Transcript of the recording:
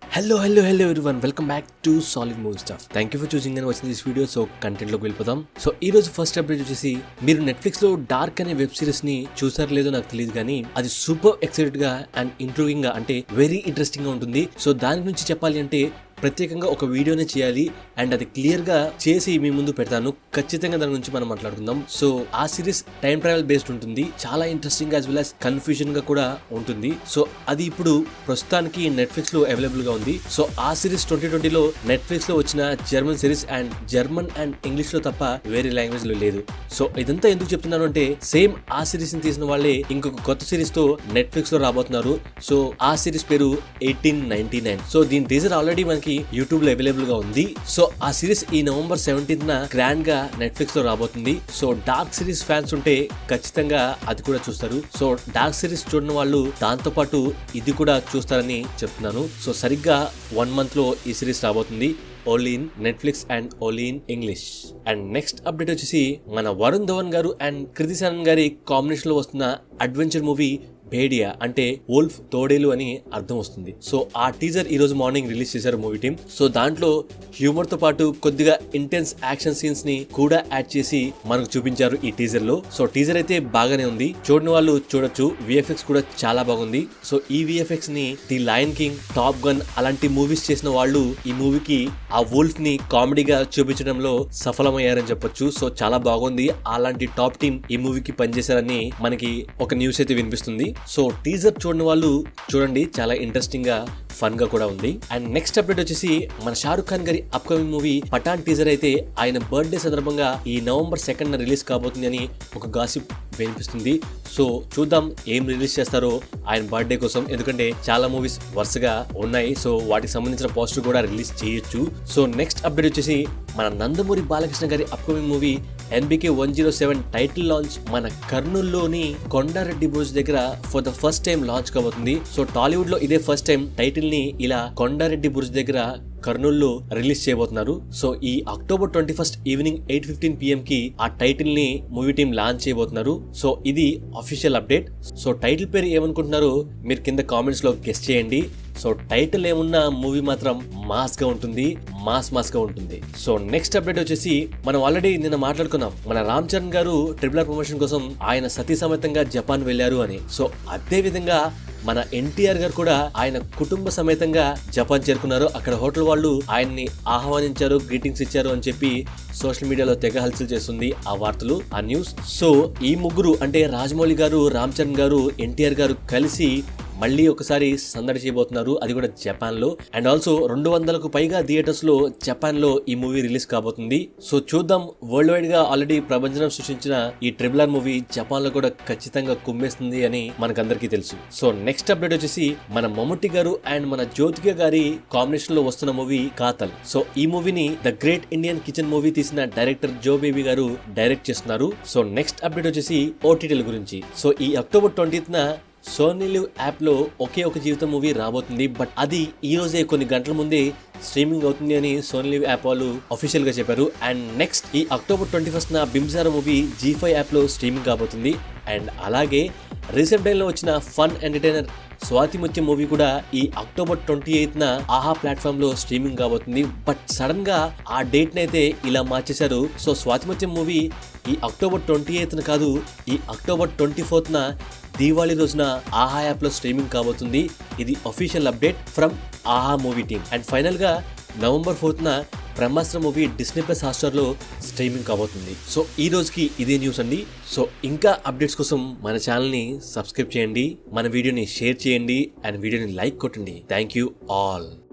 hello hello hello one welcome back to solid movie stuff thank you for choosing అని వచ్చిన this video so content లోకి వెళ్ళిపోదాం so ఈ రోజు first update వచ్చేసి మీరు నెట్ఫ్లిక్స్ లో డార్క్ అనే వెబ్ సిరీస్ ని చూసారో లేదో నాకు తెలియదు కానీ అది సూపర్ ఎక్సైటెడ్ గా అండ్ ఇంట్రూవింగ్ గా అంటే వెరీ ఇంట్రెస్టింగ్ గా ఉంటుంది సో దాని గురించి చెప్పాలి అంటే ప్రత్యేకంగా ఒక వీడియోనే చేయాలి అండ్ అది క్లియర్ గా చేసి మీ ముందు పెడతాను ఖచ్చితంగా దాని గురించి మనం మాట్లాడుకుందాం సో ఆ సిరీస్ టైం ట్రావెల్ బేస్డ్ ఉంటుంది చాలా interesting as well as confusion గా కూడా ఉంటుంది సో అది ఇప్పుడు ప్రస్తుతానికి నెట్ఫ్లిక్స్ లో అవైలబుల్ గా ఉంది సో ఆ సిరీస్ ట్వంటీ ట్వంటీలో నెట్ఫ్లిక్స్ లో వచ్చిన German series and German and English లో తప్ప వేరే లాంగ్వేజ్ లో లేదు సో ఇదంతా ఎందుకు చెప్తున్నాను అంటే సేమ్ ఆ సిరీస్ ని తీసిన వాళ్ళే ఇంకొక కొత్త సిరీస్ తో నెట్ఫ్లిక్స్ లో రాబోతున్నారు సో ఆ సిరీస్ పేరు ఎయిటీన్ నైన్టీ నైన్ సో దీని టీజర్ ఆల్రెడీ మనకి యూట్యూబ్ లో అవైలబుల్ గా ఉంది సో ఆ సిరీస్ ఈ నవంబర్ సెవెంటీన్త్ న గ్రాండ్ గా నెట్ఫ్లిక్స్ లో రాబోతుంది సో డార్క్ సిరీస్ ఫ్యాన్స్ ఉంటే ఖచ్చితంగా అది కూడా చూస్తారు సో డార్క్ సిరీస్ చూడని వాళ్ళు దాంతో పాటు ఇది కూడా చూస్తారని చెప్తున్నాను సో సరిగ్గా వన్ మంత్ లో ఈ సిరీస్ రాబోతుంది only in Netflix and only in English and next update వచ్చేసి మన వరుణ్ ధవన్ గారు అండ్ కృతి సనన్ గారి కాంబినేషన్ లో వస్తున్న అడ్వెంచర్ మూవీ భేడియా అంటే వోల్ఫ్ తోడేలు అని అర్థం వస్తుంది సో ఆ టీజర్ ఈ రోజు మార్నింగ్ రిలీజ్ చేశారు మూవీ టీమ్ సో దాంట్లో హ్యూమర్ తో పాటు కొద్దిగా ఇంటెన్స్ యాక్షన్ సీన్స్ ని కూడా యాడ్ చేసి మనకు చూపించారు ఈ టీజర్ లో సో టీజర్ అయితే బాగానే ఉంది చూడని వాళ్ళు చూడొచ్చు విఎఫ్ఎక్స్ కూడా చాలా బాగుంది సో ఈ విఎఫ్ఎక్స్ ని the lion king top gun అలాంటి మూవీస్ చేసిన వాళ్ళు ఈ మూవీకి ఆ వోల్ఫ్ ని కామెడీగా చూపించడంలో సఫలమయ్యారని చెప్పొచ్చు సో చాలా బాగుంది అలాంటి టాప్ టీమ్ ఈ మూవీకి పనిచేశారని మనకి ఒక న్యూస్ అయితే వినిపిస్తుంది సో టీజర్ చూడని వాళ్ళు చూడండి చాలా ఇంట్రెస్టింగ్ గా ఫన్ గా కూడా ఉంది అండ్ నెక్స్ట్ అప్డేట్ వచ్చేసి మన షారుఖ్ ఖాన్ గారి అప్కమింగ్ మూవీ పఠాన్ టీజర్ అయితే ఆయన బర్త్డే సందర్భంగా ఈ నవంబర్ సెకండ్ రిలీజ్ కాబోతుంది అని ఒక గాసిప్ వినిపిస్తుంది సో చూద్దాం ఏం రిలీజ్ చేస్తారో ఆయన బర్త్డే కోసం ఎందుకంటే చాలా మూవీస్ వరుసగా ఉన్నాయి సో వాటికి సంబంధించిన పోస్టర్ కూడా రిలీజ్ చేయొచ్చు సో నెక్స్ట్ అప్డేట్ వచ్చేసి మన నందమూరి బాలకృష్ణ గారి upcoming movie NBK one zero seven title launch మన కర్నూలులోని కొండారెడ్డి బ్రోజ్ దగ్గర for the first time launch కాబోతుంది సో టాలీవుడ్ లో ఇదే ఫస్ట్ టైం టైటిల్ ని ఇలా కొండారెడ్డి బ్రుజ్ దగ్గర కర్నూలులో రిలీజ్ చేయబోతున్నారు సో ఈ October twenty first evening eight fifteen PM కి ఆ టైటిల్ ని మూవీ టీం లాంచ్ చేయబోతున్నారు సో ఇది అఫీషియల్ అప్డేట్ సో టైటిల్ పేరు ఏమనుకుంటున్నారో మీరు కింద కామెంట్స్ లో గెస్ట్ చేయండి సో టైటిల్ ఏమున్నా మూవీ మాత్రం మాస్ గా ఉంటుంది మాస్ మాస్ గా ఉంటుంది సో నెక్స్ట్ అప్డేట్ వచ్చేసి మనం ఆల్రెడీ నిన్న మాట్లాడుకున్నాం మన రామ్ చరణ్ గారు ట్రిపుల్ ఆర్ ప్రమోషన్ కోసం ఆయన సతీ సమేతంగా జపాన్ వెళ్లారు అని సో అదే విధంగా మన ఎన్టీఆర్ గారు కూడా ఆయన కుటుంబ సమేతంగా జపాన్ చేరుకున్నారు అక్కడ హోటల్ వాళ్ళు ఆయన్ని ఆహ్వానించారు గ్రీటింగ్స్ ఇచ్చారు అని చెప్పి సోషల్ మీడియాలో తెగ హల్చల్ చేస్తుంది ఆ వార్తలు ఆ న్యూస్ సో ఈ ముగ్గురు అంటే రాజమౌళి గారు రామ్ చరణ్ గారు ఎన్టీఆర్ గారు కలిసి మళ్ళీ ఒకసారి సందడి చేయబోతున్నారు అది కూడా జపాన్ లో అండ్ ఆల్సో రెండు వందలకు పైగా థియేటర్స్ లో జపాన్ లో ఈ మూవీ రిలీజ్ కాబోతుంది సో చూద్దాం వరల్డ్ వైడ్ గా ఆల్రెడీ ప్రపంచం సృష్టించిన ఈ ట్రిబుల్ ఆర్ మూవీ జపాన్ లో కూడా ఖచ్చితంగా కుమ్మేస్తుంది అని మనకందరికీ తెలుసు సో నెక్స్ట్ అప్డేట్ వచ్చేసి మన మమ్ముట్టి గారు అండ్ మన జ్యోతిక గారి కాంబినేషన్ లో వస్తున్న మూవీ కాతల్ సో ఈ మూవీని the great Indian kitchen movie తీసిన డైరెక్టర్ జో బేబీ గారు డైరెక్ట్ చేస్తున్నారు సో నెక్స్ట్ అప్డేట్ వచ్చేసి ఓటీటీల గురించి సో ఈ అక్టోబర్ ట్వంటీత్ న సోనీ లివ్ యాప్ లో ఒకే ఒక జీవితం మూవీ రాబోతుంది బట్ అది ఈ రోజే కొన్ని గంటల ముందే స్ట్రీమింగ్ అవుతుంది అని సోనీ లివ్ యాప్ వాళ్ళు అఫీషియల్ గా చెప్పారు అండ్ నెక్స్ట్ ఈ అక్టోబర్ ట్వంటీ ఫస్ట్ న Bimbisara movie Zee five app లో స్ట్రీమింగ్ కాబోతుంది అండ్ అలాగే రీసెంట్ టైంలో వచ్చిన ఫన్ ఎంటర్టైనర్ స్వాతి ముత్యం మూవీ కూడా ఈ అక్టోబర్ ట్వంటీ ఎయిత్ న ఆహా ప్లాట్ఫామ్ లో స్ట్రీమింగ్ కాబోతుంది బట్ సడన్ గా ఆ డేట్ నైతే ఇలా మార్చేశారు సో స్వాతి ముత్యం మూవీ ఈ అక్టోబర్ ట్వంటీ ఎయిత్ న కాదు ఈ అక్టోబర్ ట్వంటీ ఫోర్త్ న దీవాళి రోజున ఆహా యాప్ లో స్ట్రీమింగ్ కాబోతుంది ఇది official update from Aha movie team and final గా నవంబర్ ఫోర్త్ న Brahmastra movie Disney plus Hotstar లో స్ట్రీమింగ్ కాబోతుంది సో ఈ రోజుకి ఇదే న్యూస్ అండి సో ఇంకా అప్డేట్స్ కోసం మన ఛానల్ ని సబ్స్క్రైబ్ చేయండి మన వీడియోని షేర్ చేయండి అండ్ వీడియోని లైక్ కొట్టండి థ్యాంక్ యూ ఆల్